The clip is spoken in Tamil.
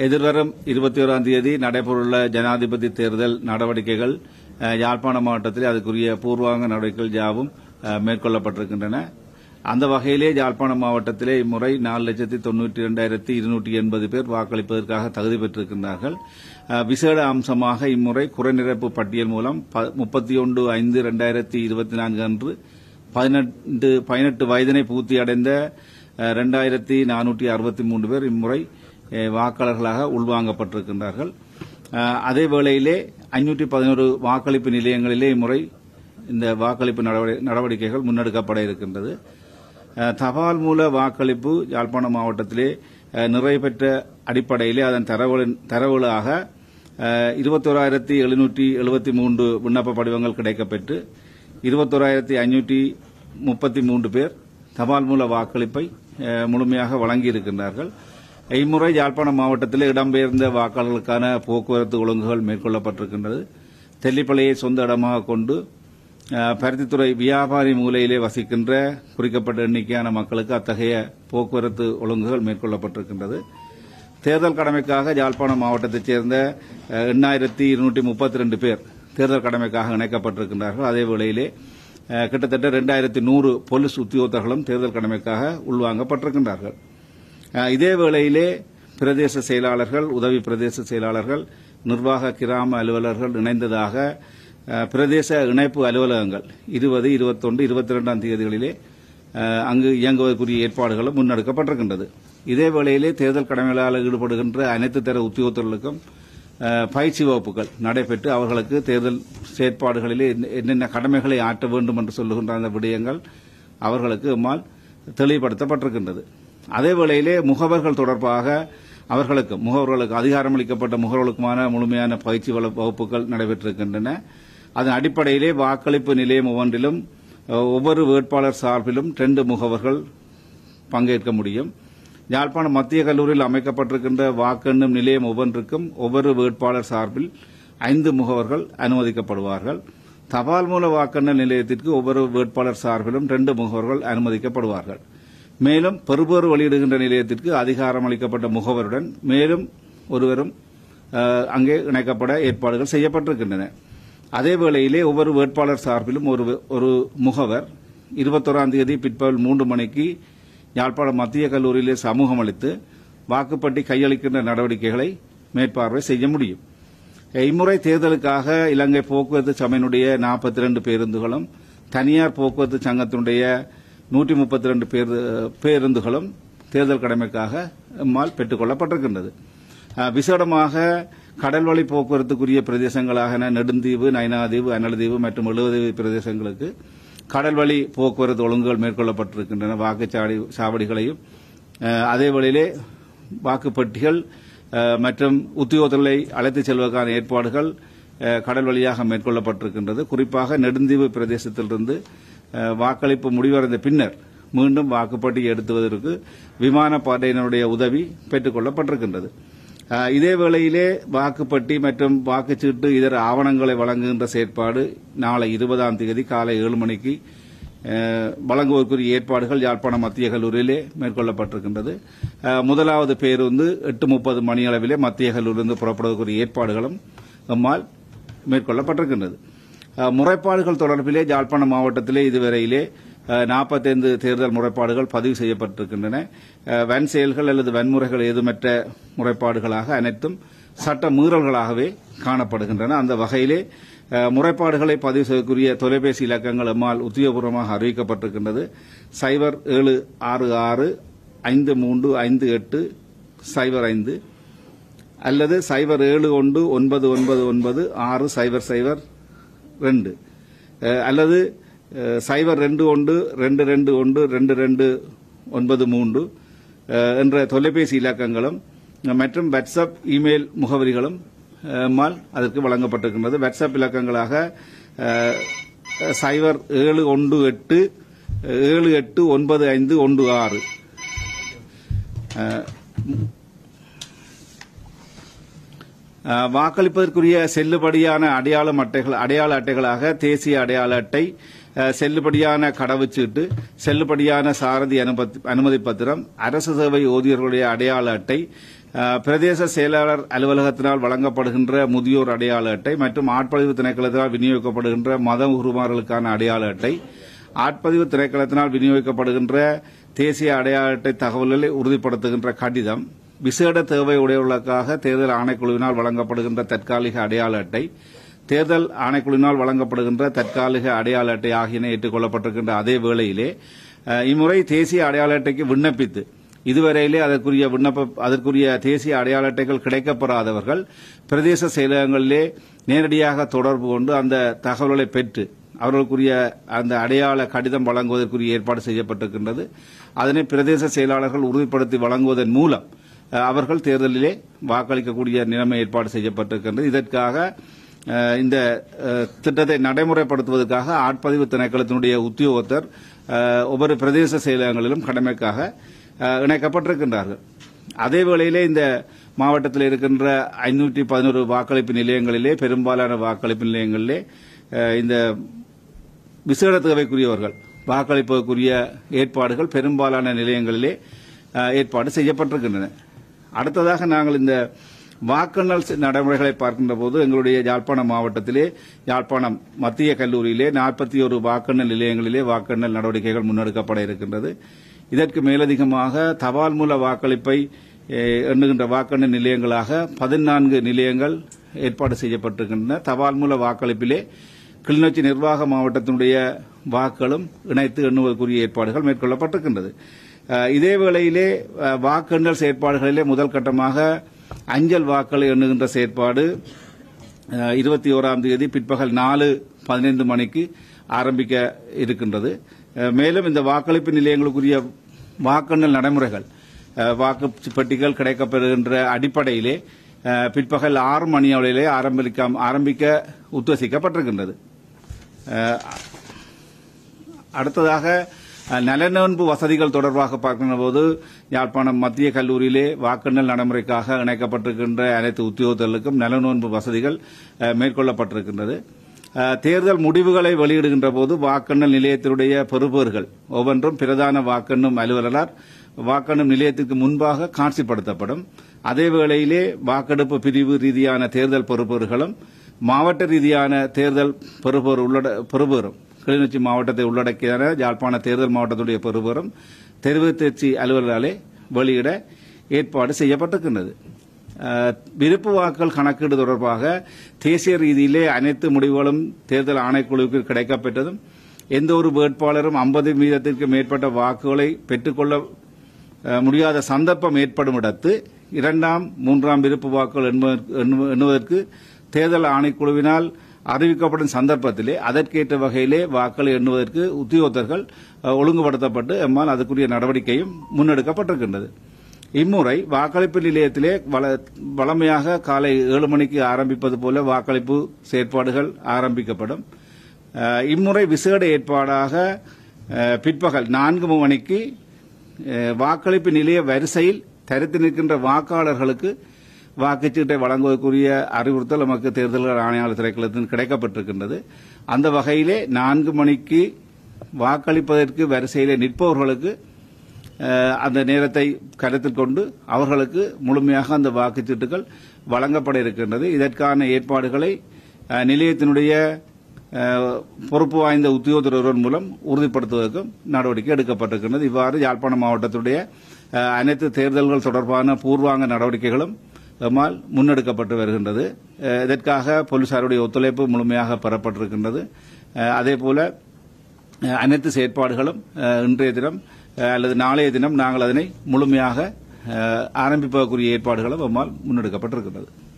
எதிர்வரும் இருபத்தி ஓராம் தேதி நடைபெறவுள்ள ஜனாதிபதி தேர்தல் நடவடிக்கைகள் அஹ், யாழ்ப்பாண மாவட்டத்தில் அதுக்குரிய பூர்வாங்க நடவடிக்கைகள் யாவும் அஹ், மேற்கொள்ளப்பட்டிருக்கின்றன அந்த வகையிலே யாழ்ப்பாண மாவட்டத்திலே இம்முறை நாலு லட்சத்தி தொண்ணூற்றி இரண்டாயிரத்தி இருநூற்றி எண்பது பேர் வாக்களிப்பதற்காக தகுதி பெற்றிருக்கின்றார்கள் அஹ், விசேட அம்சமாக இம்முறை குறைநிரப்பு பட்டியல் மூலம் முப்பத்தி ஒன்று ஐந்து இரண்டாயிரத்தி இருபத்தி நான்கு அன்று பதினெட்டு பதினெட்டு வயதினை பூர்த்தி அடைந்த இரண்டாயிரத்தி நானூற்றி அறுபத்தி மூன்று பேர் இம்முறை அஹ், வாக்காளர்களாக உள்வாங்கப்பட்டிருக்கின்றார்கள் அஹ், அதே வேளையிலே ஐநூற்றி பதினோரு வாக்களிப்பு நிலையங்களிலே இம்முறை இந்த வாக்களிப்பு நடவடி- நடவடிக்கைகள் முன்னெடுக்கப்பட இருக்கின்றது அஹ், தபால் மூல வாக்களிப்பு யாழ்ப்பாணம் மாவட்டத்திலே அஹ், நிறைவு பெற்ற அடிப்படையிலே அதன் தரவு தரவுகளாக இருபத்தோராயிரத்தி எழுநூற்றி எழுபத்தி மூன்று விண்ணப்ப படிவங்கள் கிடைக்கப்பெற்று இருபத்தோராயிரத்தி ஐநூற்றி முப்பத்தி மூன்று பேர் தபால் மூல வாக்களிப்பை அஹ், முழுமையாக வழங்கியிருக்கின்றார்கள் இம்முறை யாழ்ப்பாணம் மாவட்டத்தில் இடம்பெயர்ந்த வாக்காளர்களுக்கான போக்குவரத்து ஒழுங்குகள் மேற்கொள்ளப்பட்டிருக்கின்றது தெல்லிப்பள்ளியை சொந்த இடமாக கொண்டு அஹ், பருத்தித்துறை வியாபாரி மூலையிலே வசிக்கின்ற குறிக்கப்பட்ட எண்ணிக்கையான மக்களுக்கு அத்தகைய போக்குவரத்து ஒழுங்குகள் மேற்கொள்ளப்பட்டிருக்கின்றது தேர்தல் கடமைக்காக யாழ்ப்பாணம் மாவட்டத்தைச் சேர்ந்த அஹ், எண்ணாயிரத்தி இருநூற்றி முப்பத்தி ரெண்டு பேர் தேர்தல் கடமைக்காக இணைக்கப்பட்டிருக்கின்றார்கள் அதே வேளையிலே அஹ், கிட்டத்தட்ட ரெண்டாயிரத்தி நூறு போலீஸ் உத்தியோகத்தர்களும் தேர்தல் கடமைக்காக உள்வாங்கப்பட்டிருக்கின்றார்கள் அஹ், இதே வேளையிலே பிரதேச செயலாளர்கள் உதவி பிரதேச செயலாளர்கள் நிர்வாக கிராம அலுவலர்கள் இணைந்ததாக அஹ், பிரதேச இணைப்பு அலுவலகங்கள் இருபது இருபத்தொன்று இருபத்தி ரெண்டாம் தேதிகளிலே அஹ், அங்கு இயங்குவதற்குரிய ஏற்பாடுகளும் முன்னெடுக்கப்பட்டிருக்கின்றது இதே வேளையிலே தேர்தல் கடமைகளால் ஈடுபடுகின்ற அனைத்து தர உத்தியோகத்தர்களுக்கும் அஹ், பயிற்சி வகுப்புகள் நடைபெற்று அவர்களுக்கு தேர்தல் செயற்பாடுகளிலே என்ன- என்னென்ன கடமைகளை ஆற்ற வேண்டும் என்று சொல்லுகின்ற அந்த விடயங்கள் அவர்களுக்கு எம்மால் தெளிவுபடுத்தப்பட்டிருக்கின்றது அதே வேளையிலே முகவர்கள் தொடர்பாக அவர்களுக்கு முகவர்களுக்கு அதிகாரமளிக்கப்பட்ட முகவர்களுக்குமான முழுமையான பயிற்சி வள- வகுப்புகள் நடைபெற்றிருக்கின்றன அதன் அடிப்படையிலே வாக்களிப்பு நிலையம் ஒவ்வொன்றிலும் அஹ், ஒவ்வொரு வேட்பாளர் சார்பிலும் ரெண்டு முகவர்கள் பங்கேற்க முடியும் யாழ்ப்பாணம் மத்திய கல்லூரியில் அமைக்கப்பட்டிருக்கின்ற வாக்கெண்ணும் நிலையம் ஒவ்வொன்றுக்கும் ஒவ்வொரு வேட்பாளர் சார்பில் ஐந்து முகவர்கள் அனுமதிக்கப்படுவார்கள் தபால் மூல வாக்கெண்ணல் நிலையத்திற்கு ஒவ்வொரு வேட்பாளர் சார்பிலும் ரெண்டு முகவர்கள் அனுமதிக்கப்படுவார்கள் மேலும் பெறுபேறு வெளியிடுகின்ற நிலையத்திற்கு அதிகாரம் அளிக்கப்பட்ட முகவருடன் மேலும் ஒருவரும் அஹ், அங்கே இணைக்கப்பட ஏற்பாடுகள் செய்யப்பட்டிருக்கின்றன அதே வேளையிலே ஒவ்வொரு வேட்பாளர் சார்பிலும் ஒரு ஒரு முகவர் இருபத்தோராம் தேதி பிற்பகல் மூன்று மணிக்கு யாழ்ப்பாணம் மத்திய கல்லூரியிலே சமூகம் அளித்து வாக்குப்பட்டி கையளிக்கின்ற நடவடிக்கைகளை மேற்பார்வை செய்ய முடியும் இம்முறை தேர்தலுக்காக இலங்கை போக்குவரத்து சபையினுடைய நாற்பத்தி ரெண்டு பேருந்துகளும் தனியார் போக்குவரத்து சங்கத்தினுடைய நூற்றி முப்பத்தி ரெண்டு பேருந்துகளும் தேர்தல் கடமைக்காக எம்மால் பெற்றுக் கொள்ளப்பட்டிருக்கின்றது அஹ், விசேடமாக கடல்வழி போக்குவரத்துக்குரிய பிரதேசங்களாக நெடுந்தீவு நைனாதீவு அனலதீவு மற்றும் எழுவதீவு பிரதேசங்களுக்கு கடல்வழி போக்குவரத்து ஒழுங்குகள் மேற்கொள்ளப்பட்டிருக்கின்றன வாக்குச்சாவடி சாவடிகளையும் அஹ், அதே வழியிலே வாக்குப்பட்டிகள் அஹ், மற்றும் உத்தியோகத்தர்களை அழைத்துச் செல்வதற்கான ஏற்பாடுகள் அஹ், கடல் வழியாக மேற்கொள்ளப்பட்டிருக்கின்றது குறிப்பாக நெடுந்தீவு பிரதேசத்திலிருந்து அஹ், வாக்களிப்பு முடிவடைந்த பின்னர் மீண்டும் வாக்குப்பட்டி எடுத்துவதற்கு விமானப்படையினருடைய உதவி பெற்றுக் கொள்ளப்பட்டிருக்கின்றது அஹ், இதே வேளையிலே வாக்குப்பட்டி மற்றும் வாக்குச்சீட்டு இதர ஆவணங்களை வழங்குகின்ற செயற்பாடு நாளை இருபதாம் தேதி காலை ஏழு மணிக்கு அஹ், வழங்குவதற்குரிய ஏற்பாடுகள் யாழ்ப்பாணம் மத்திய கல்லூரியிலே மேற்கொள்ளப்பட்டிருக்கின்றது அஹ், முதலாவது பேருந்து எட்டு முப்பது மணி அளவிலே மத்திய கல்லூரியிலிருந்து புறப்படுவதற்குரிய ஏற்பாடுகளும் எம்மால் மேற்கொள்ளப்பட்டிருக்கின்றது அஹ், முறைப்பாடுகள் தொடர்பிலே யாழ்ப்பாணம் மாவட்டத்திலே இதுவரையிலே நாற்பத்தைந்து தேர்தல் முறைப்பாடுகள் பதிவு செய்யப்பட்டிருக்கின்றன அஹ், வன் செயல்கள் அல்லது வன்முறைகள் ஏதுமற்ற முறைப்பாடுகளாக அனைத்தும் சட்ட மீறல்களாகவே காணப்படுகின்றன அந்த வகையிலே அஹ், முறைப்பாடுகளை பதிவு செய்யக்கூடிய தொலைபேசி இலக்கங்கள் எம்மால் உத்தியோகபூர்வமாக அறிவிக்கப்பட்டிருக்கின்றது சைபர் ஏழு ஆறு ஆறு ஐந்து மூன்று ஐந்து எட்டு சைபர் ஐந்து அல்லது சைபர் ஏழு ஒன்று ஒன்பது ஒன்பது ஒன்பது ஆறு சைபர் சைபர் ரெண்டு அஹ், அல்லது அஹ், சைபர் ரெண்டு ஒன்று ரெண்டு ரெண்டு ஒன்று ரெண்டு ரெண்டு ஒன்பது மூன்று அஹ், என்ற தொலைபேசி இலக்கங்களும் அஹ், மற்றும் வாட்ஸ்அப் இமெயில் முகவரிகளும் அஹ், மால் அதற்கு வழங்கப்பட்டிருக்கின்றது வாட்ஸ்அப் இலக்கங்களாக அஹ், சைபர் ஏழு ஒன்று எட்டு ஏழு எட்டு ஒன்பது ஐந்து ஒன்று ஆறு அஹ், அஹ், வாக்களிப்பதற்குரிய செல்லுபடியான அடையாள அட்டைகள் அடையாள அட்டைகளாக தேசிய அடையாள அட்டை அஹ், செல்லுபடியான கடவுச்சீட்டு செல்லுபடியான சாரதி அனுமதி- அனுமதி பத்திரம் அரசு சேவை ஊழியர்களுடைய அடையாள அட்டை அஹ், பிரதேச செயலாளர் அலுவலகத்தினால் வழங்கப்படுகின்ற முதியோர் அடையாள அட்டை மற்றும் ஆட்பதிவு திணைக்களத்தினால் விநியோகிக்கப்படுகின்ற மத உருமாறலுக்கான அடையாள அட்டை ஆட்பதிவு திணைக்களத்தினால் விநியோகிக்கப்படுகின்ற தேசிய அடையாள அட்டை தகவல்களை உறுதிப்படுத்துகின்ற கடிதம் விசேட தேவை உடையவர்களுக்காக தேர்தல் ஆணைக்குழுவினால் வழங்கப்படுகின்ற தற்காலிக அடையாள அட்டை தேர்தல் ஆணைக்குழுவினால் வழங்கப்படுகின்ற தற்காலிக அடையாள அட்டை ஆகியன ஏற்றுக்கொள்ளப்பட்டிருக்கின்ற அதே வேளையிலே அஹ், இம்முறை தேசிய அடையாள அட்டைக்கு விண்ணப்பித்து இதுவரையிலே அதற்குரிய விண்ணப்ப அதற்குரிய தேசிய அடையாள அட்டைகள் கிடைக்கப்பெறாதவர்கள் பிரதேச செயலகங்களிலே நேரடியாக தொடர்பு கொண்டு அந்த தகவல்களை பெற்று அவர்களுக்குரிய அந்த அடையாள கடிதம் வழங்குவதற்குரிய ஏற்பாடு செய்யப்பட்டிருக்கின்றது அதனை பிரதேச செயலாளர்கள் உறுதிப்படுத்தி வழங்குவதன் மூலம் அஹ், அவர்கள் தேர்தலிலே வாக்களிக்கக்கூடிய நிலைமை ஏற்பாடு செய்யப்பட்டிருக்கின்றது இதற்காக அஹ், இந்த அஹ், திட்டத்தை நடைமுறைப்படுத்துவதற்காக ஆட்பதிவு திணைக்களத்தினுடைய உத்தியோகத்தர் அஹ், ஒவ்வொரு பிரதேச செயலகங்களிலும் கடமைக்காக அஹ், இணைக்கப்பட்டிருக்கின்றார்கள் அதே வேளையிலே இந்த மாவட்டத்தில் இருக்கின்ற ஐநூற்றி பதினோரு வாக்களிப்பு நிலையங்களிலே பெரும்பாலான வாக்களிப்பு நிலையங்களிலே அஹ், இந்த விசேட தேவைக்குரியவர்கள் வாக்களிப்பதற்குரிய ஏற்பாடுகள் பெரும்பாலான நிலையங்களிலே அஹ், ஏற்பாடு செய்யப்பட்டிருக்கின்றன அடுத்ததாக நாங்கள் இந்த வாக்கெண்ணல் செ- நடைமுறைகளை பார்க்கின்ற போது எங்களுடைய யாழ்ப்பாணம் மாவட்டத்திலே யாழ்ப்பாணம் மத்திய கல்லூரியிலே நாற்பத்தி ஒரு வாக்கெண்ணல் நிலையங்களிலே வாக்கெண்ணல் நடவடிக்கைகள் முன்னெடுக்கப்பட இருக்கின்றது இதற்கு மேலதிகமாக தபால் மூல வாக்களிப்பை அஹ், எண்ணுகின்ற வாக்கெண்ணல் நிலையங்களாக பதினான்கு நிலையங்கள் ஏற்பாடு செய்யப்பட்டிருக்கின்றன தபால் மூல வாக்களிப்பிலே கிளிநொச்சி நிர்வாக மாவட்டத்தினுடைய வாக்குகளும் இணைத்து எண்ணுவதற்குரிய ஏற்பாடுகள் மேற்கொள்ளப்பட்டிருக்கின்றது அஹ், இதே வேளையிலே அஹ், வாக்கெண்ணல் செயற்பாடுகளிலே முதல் கட்டமாக அஞ்சல் வாக்களை எண்ணுகின்ற செயற்பாடு அஹ், இருபத்தி ஓராம் தேதி பிற்பகல் நாலு பதினைந்து மணிக்கு ஆரம்பிக்க இருக்கின்றது அஹ், மேலும் இந்த வாக்களிப்பு நிலையங்களுக்குரிய வாக்கெண்ணல் நடைமுறைகள் அஹ், வாக்கு பெட்டிகள் கிடைக்கப்பெறுகின்ற அடிப்படையிலே அஹ், பிற்பகல் ஆறு மணி அளவிலே ஆரம்பிக்க ஆரம்பிக்க உத்தேசிக்கப்பட்டிருக்கின்றது அஹ், அடுத்ததாக அஹ், நலனோன்பு வசதிகள் தொடர்பாக பார்க்கின்ற போது யாழ்ப்பாணம் மத்திய கல்லூரியிலே வாக்கெண்ணல் நடைமுறைக்காக இணைக்கப்பட்டிருக்கின்ற அனைத்து உத்தியோகத்தர்களுக்கும் நலனோன்பு வசதிகள் அஹ், மேற்கொள்ளப்பட்டிருக்கின்றது அஹ், தேர்தல் முடிவுகளை வெளியிடுகின்ற போது வாக்கெண்ணல் நிலையத்தினுடைய பெறுபேறுகள் ஒவ்வொன்றும் பிரதான வாக்கெண்ணும் அலுவலரால் வாக்கெண்ணும் நிலையத்திற்கு முன்பாக காட்சிப்படுத்தப்படும் அதே வேளையிலே வாக்கெடுப்பு பிரிவு ரீதியான தேர்தல் பெறுபேறுகளும் மாவட்ட ரீதியான தேர்தல் பெறுபேறு உள்ளட பெறுபேறும் கிளிநொச்சி மாவட்டத்தை உள்ளடக்கியான யாழ்ப்பாண தேர்தல் மாவட்டத்துடைய பெறுபேறும் தெரிவு தேர்ச்சி அலுவலராலே வெளியிட ஏற்பாடு செய்யப்பட்டிருக்கின்றது அஹ், விருப்பு வாக்குகள் கணக்கீடு தொடர்பாக தேசிய ரீதியிலே அனைத்து முடிவுகளும் தேர்தல் ஆணைக்குழுவுக்கு கிடைக்கப்பெற்றதும் எந்த ஒரு வேட்பாளரும் ஐம்பது வீதத்திற்கு மேற்பட்ட வாக்குகளை பெற்றுக்கொள்ள அஹ், முடியாத சந்தர்ப்பம் ஏற்படும் இடத்து இரண்டாம் மூன்றாம் விருப்பு வாக்குகள் எண்ணுவதற்கு- எண்ணு- எண்ணுவதற்கு தேர்தல் ஆணைக்குழுவினால் அறிவிக்கப்படும் சந்தர்ப்பத்திலே அதற்கேற்ற வகையிலே வாக்களை எண்ணுவதற்கு உத்தியோகத்தர்கள் அஹ், ஒழுங்குபடுத்தப்பட்டு எம்மால் அதுக்குரிய நடவடிக்கையும் முன்னெடுக்கப்பட்டிருக்கின்றது இம்முறை வாக்களிப்பு நிலையத்திலே வள- வழமையாக காலை ஏழு மணிக்கு ஆரம்பிப்பது போல வாக்களிப்பு செயற்பாடுகள் ஆரம்பிக்கப்படும் அஹ், இம்முறை விசேட ஏற்பாடாக அஹ், பிற்பகல் நான்கு மணிக்கு அஹ், வாக்களிப்பு நிலைய வரிசையில் தரித்து நிற்கின்ற வாக்காளர்களுக்கு வாக்குச்சீட்டை வழங்குவதற்குரிய அறிவுறுத்தல் நமக்கு தேர்தல்கள் ஆணையாளர் திரைக்களத்தில் கிடைக்கப்பட்டிருக்கின்றது அந்த வகையிலே நான்கு மணிக்கு வாக்களிப்பதற்கு வரிசையிலே நிற்பவர்களுக்கு அஹ், அந்த நேரத்தை கருத்தில் கொண்டு அவர்களுக்கு முழுமையாக அந்த வாக்குச்சீட்டுகள் வழங்கப்பட இருக்கின்றது இதற்கான ஏற்பாடுகளை அஹ், நிலையத்தினுடைய அஹ், பொறுப்பு வாய்ந்த உத்தியோகத்தர் ஒருவர் மூலம் உறுதிப்படுத்துவதற்கும் நடவடிக்கை எடுக்கப்பட்டிருக்கின்றது இவ்வாறு யாழ்ப்பாணம் மாவட்டத்துடைய அஹ், அனைத்து தேர்தல்கள் தொடர்பான பூர்வாங்க நடவடிக்கைகளும் எம்மால் முன்னெடுக்கப்பட்டு வருகின்றது அஹ், இதற்காக போலீசாருடைய ஒத்துழைப்பு முழுமையாக பெறப்பட்டிருக்கின்றது அஹ், அதேபோல அஹ், அனைத்து செயற்பாடுகளும் அஹ், இன்றைய தினம் அஹ், அல்லது நாளைய தினம் நாங்கள் அதனை முழுமையாக அஹ், ஆரம்பிப்பதற்குரிய ஏற்பாடுகளும் எம்மால் முன்னெடுக்கப்பட்டிருக்கின்றது